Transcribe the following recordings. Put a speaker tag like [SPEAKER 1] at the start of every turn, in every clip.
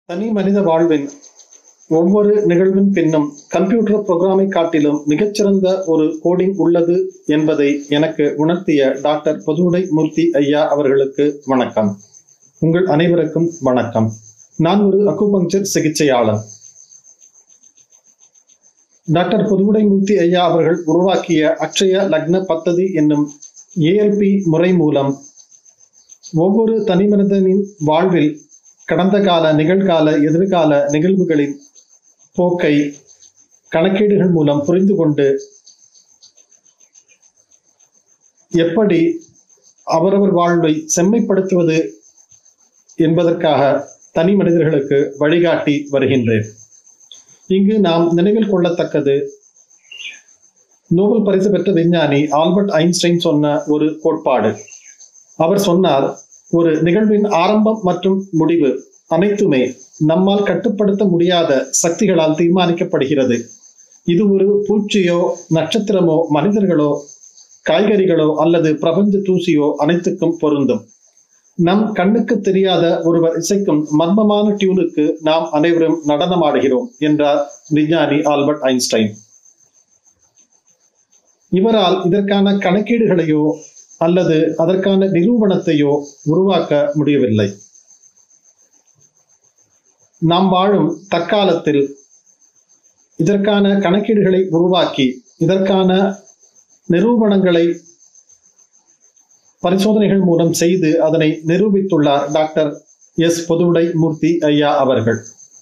[SPEAKER 1] தனி மனித வாழ்வின் ஒவ்வொரு நிகழ்வின் பின்னும் கம்ப்யூட்டர் புரோகிராமை காட்டிலும் மிகச்சிறந்த ஒரு கோடிங் உள்ளது என்பதை எனக்கு உணர்த்திய டாக்டர் பொதுவுடை மூர்த்தி ஐயா அவர்களுக்கு வணக்கம் உங்கள் அனைவருக்கும் வணக்கம் நான் ஒரு அக்குபங்சர் சிகிச்சையாளர் டாக்டர் பொதுவுடை மூர்த்தி ஐயா அவர்கள் உருவாக்கிய அக்ஷய லக்ன பத்ததி என்னும் ஏஎல்பி முறை மூலம் ஒவ்வொரு தனிமனிதனின் வாழ்வில் கடந்த கால நிகழ்கால எதிர்கால நிகழ்வுகளின் போக்கை கணக்கீடுகள் மூலம் புரிந்து கொண்டு எப்படி அவரவர் வாழ்வை செம்மைப்படுத்துவது என்பதற்காக தனி மனிதர்களுக்கு வழிகாட்டி வருகின்றேன் இங்கு நாம் நினைவில் கொள்ளத்தக்கது நோபல் பரிசு பெற்ற விஞ்ஞானி ஆல்பர்ட் ஐன்ஸ்டைன் சொன்ன ஒரு கோட்பாடு அவர் சொன்னார் ஒரு நிகழ்வின் ஆரம்பம் மற்றும் முடிவு அனைத்துமே நம்மால் கட்டுப்படுத்த முடியாத சக்திகளால் தீர்மானிக்கப்படுகிறது இது ஒரு பூச்சியோ நட்சத்திரமோ மனிதர்களோ காய்கறிகளோ அல்லது பிரபஞ்ச தூசியோ அனைத்துக்கும் பொருந்தும் நம் கண்ணுக்கு தெரியாத ஒருவர் இசைக்கும் மர்மமான டியூனுக்கு நாம் அனைவரும் நடனமாடுகிறோம் என்றார் விஞ்ஞானி ஆல்பர்ட் ஐன்ஸ்டைன் இவரால் இதற்கான கணக்கீடுகளையோ அல்லது அதற்கான நிரூபணத்தையோ உருவாக்க முடியவில்லை நாம் வாழும் தற்காலத்தில் இதற்கான கணக்கீடுகளை உருவாக்கி இதற்கான நிரூபணங்களை பரிசோதனைகள் மூலம் செய்து அதனை நிரூபித்துள்ளார் டாக்டர் எஸ் பொதுவுடை மூர்த்தி ஐயா அவர்கள்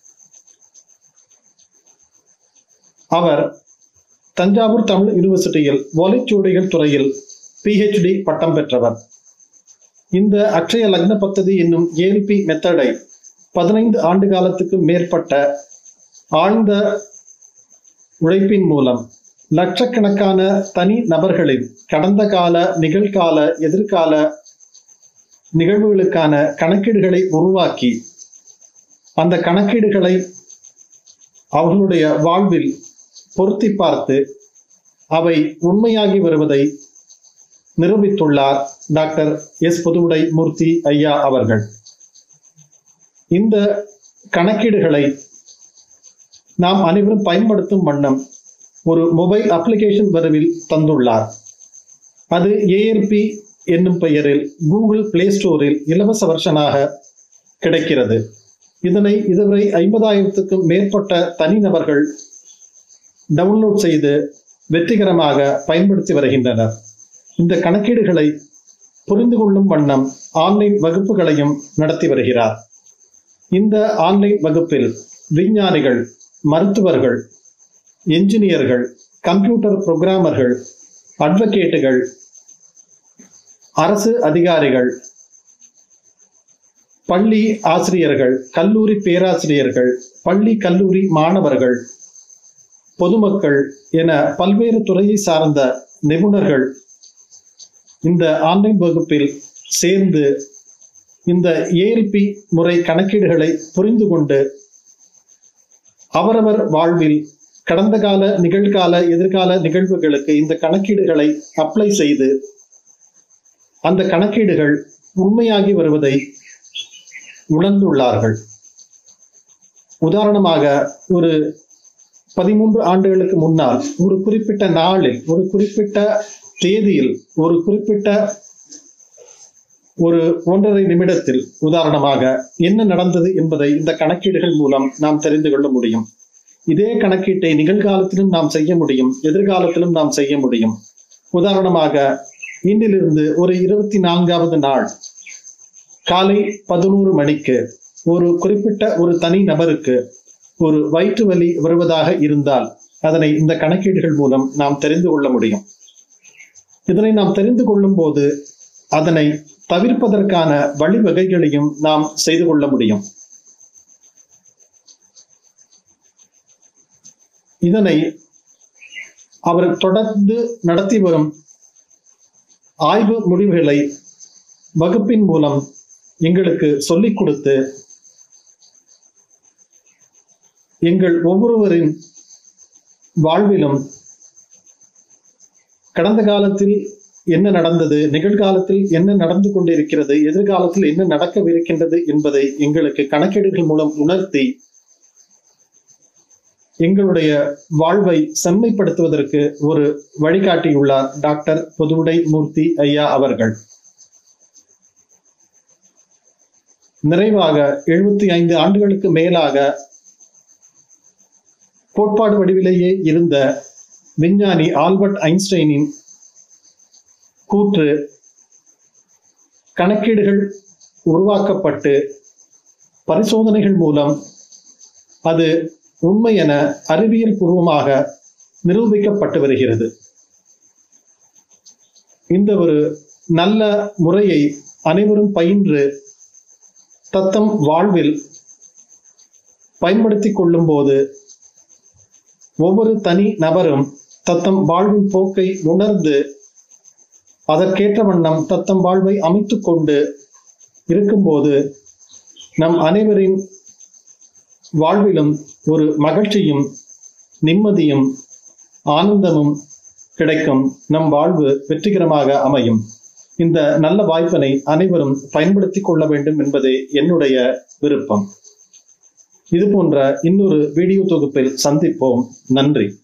[SPEAKER 1] அவர் தஞ்சாவூர் தமிழ் யூனிவர்சிட்டியில் ஓலைச்சுவடிகள் துறையில் பிஹெச்டி பட்டம் பெற்றவர் இந்த அக்ஷய லக்ன பத்ததி என்னும் ஏல்பி மெத்தடை பதினைந்து ஆண்டு காலத்துக்கு மேற்பட்ட ஆழ்ந்த உழைப்பின் மூலம் லட்சக்கணக்கான தனி நபர்களின் கடந்த கால நிகழ்கால எதிர்கால நிகழ்வுகளுக்கான கணக்கீடுகளை உருவாக்கி அந்த கணக்கீடுகளை அவர்களுடைய வாழ்வில் பொருத்தி பார்த்து அவை உண்மையாகி வருவதை நிரூபித்துள்ளார் டாக்டர் எஸ் புதுவுடை மூர்த்தி ஐயா அவர்கள் இந்த கணக்கீடுகளை நாம் அனைவரும் பயன்படுத்தும் வண்ணம் ஒரு மொபைல் அப்ளிகேஷன் வரவில் தந்துள்ளார் அது ஏஎல்பி என்னும் பெயரில் கூகுள் பிளே ஸ்டோரில் இலவச வருஷனாக கிடைக்கிறது இதனை இதுவரை ஐம்பதாயிரத்துக்கும் மேற்பட்ட தனிநபர்கள் டவுன்லோட் செய்து வெற்றிகரமாக பயன்படுத்தி வருகின்றனர் இந்த கணக்கீடுகளை புரிந்து கொள்ளும் வண்ணம் ஆன்லைன் வகுப்புகளையும் நடத்தி வருகிறார் இந்த ஆன்லைன் வகுப்பில் விஞ்ஞானிகள் மருத்துவர்கள் என்ஜினியர்கள் கம்ப்யூட்டர் புரோகிராமர்கள் அட்வொகேட்டுகள் அரசு அதிகாரிகள் பள்ளி ஆசிரியர்கள் கல்லூரி பேராசிரியர்கள் பள்ளி கல்லூரி மாணவர்கள் பொதுமக்கள் என பல்வேறு துறையை சார்ந்த நிபுணர்கள் இந்த ஆன்லைன் வகுப்பில் சேர்ந்து இந்த ஏஎல்பி முறை கணக்கீடுகளை புரிந்து கொண்டு அவரவர் வாழ்வில் கடந்த கால நிகழ்கால எதிர்கால நிகழ்வுகளுக்கு இந்த கணக்கீடுகளை அப்ளை செய்து அந்த கணக்கீடுகள் உண்மையாகி வருவதை உணர்ந்துள்ளார்கள் உதாரணமாக ஒரு பதிமூன்று ஆண்டுகளுக்கு முன்னால் ஒரு குறிப்பிட்ட நாளில் ஒரு குறிப்பிட்ட தேதியில் ஒரு குறிப்பிட்ட ஒரு ஒன்றரை நிமிடத்தில் உதாரணமாக என்ன நடந்தது என்பதை இந்த கணக்கீடுகள் மூலம் நாம் தெரிந்து கொள்ள முடியும் இதே கணக்கீட்டை நிகழ்காலத்திலும் நாம் செய்ய முடியும் எதிர்காலத்திலும் நாம் செய்ய முடியும் உதாரணமாக இன்றிலிருந்து ஒரு இருபத்தி நான்காவது நாள் காலை பதினோரு மணிக்கு ஒரு குறிப்பிட்ட ஒரு தனி நபருக்கு ஒரு வயிற்று வலி வருவதாக இருந்தால் அதனை இந்த கணக்கீடுகள் மூலம் நாம் தெரிந்து கொள்ள முடியும் இதனை நாம் தெரிந்து கொள்ளும் போது அதனை தவிர்ப்பதற்கான வழிவகைகளையும் நாம் செய்து கொள்ள முடியும் இதனை அவர் தொடர்ந்து நடத்தி வரும் ஆய்வு முடிவுகளை வகுப்பின் மூலம் எங்களுக்கு சொல்லிக் கொடுத்து எங்கள் ஒவ்வொருவரின் வாழ்விலும் கடந்த காலத்தில் என்ன நடந்தது நிகழ்காலத்தில் என்ன நடந்து கொண்டிருக்கிறது எதிர்காலத்தில் என்ன நடக்கவிருக்கின்றது என்பதை எங்களுக்கு கணக்கீடுகள் மூலம் உணர்த்தி எங்களுடைய வாழ்வை செம்மைப்படுத்துவதற்கு ஒரு வழிகாட்டியுள்ளார் டாக்டர் பொதுவுடை மூர்த்தி ஐயா அவர்கள் நிறைவாக எழுபத்தி ஐந்து ஆண்டுகளுக்கு மேலாக கோட்பாடு வடிவிலேயே இருந்த விஞ்ஞானி ஆல்பர்ட் ஐன்ஸ்டைனின் கூற்று கணக்கீடுகள் உருவாக்கப்பட்டு பரிசோதனைகள் மூலம் அது உண்மை என அறிவியல் பூர்வமாக நிரூபிக்கப்பட்டு வருகிறது இந்த ஒரு நல்ல முறையை அனைவரும் பயின்று தத்தம் வாழ்வில் பயன்படுத்திக் கொள்ளும் போது ஒவ்வொரு தனி நபரும் தத்தம் வாழ்வின் போக்கை உணர்ந்து அதற்கேற்ற வண்ணம் தத்தம் வாழ்வை அமைத்துக் கொண்டு இருக்கும்போது நம் அனைவரின் வாழ்விலும் ஒரு மகிழ்ச்சியும் நிம்மதியும் ஆனந்தமும் கிடைக்கும் நம் வாழ்வு வெற்றிகரமாக அமையும் இந்த நல்ல வாய்ப்பினை அனைவரும் பயன்படுத்திக் கொள்ள வேண்டும் என்பதே என்னுடைய விருப்பம் இது போன்ற இன்னொரு வீடியோ தொகுப்பில் சந்திப்போம் நன்றி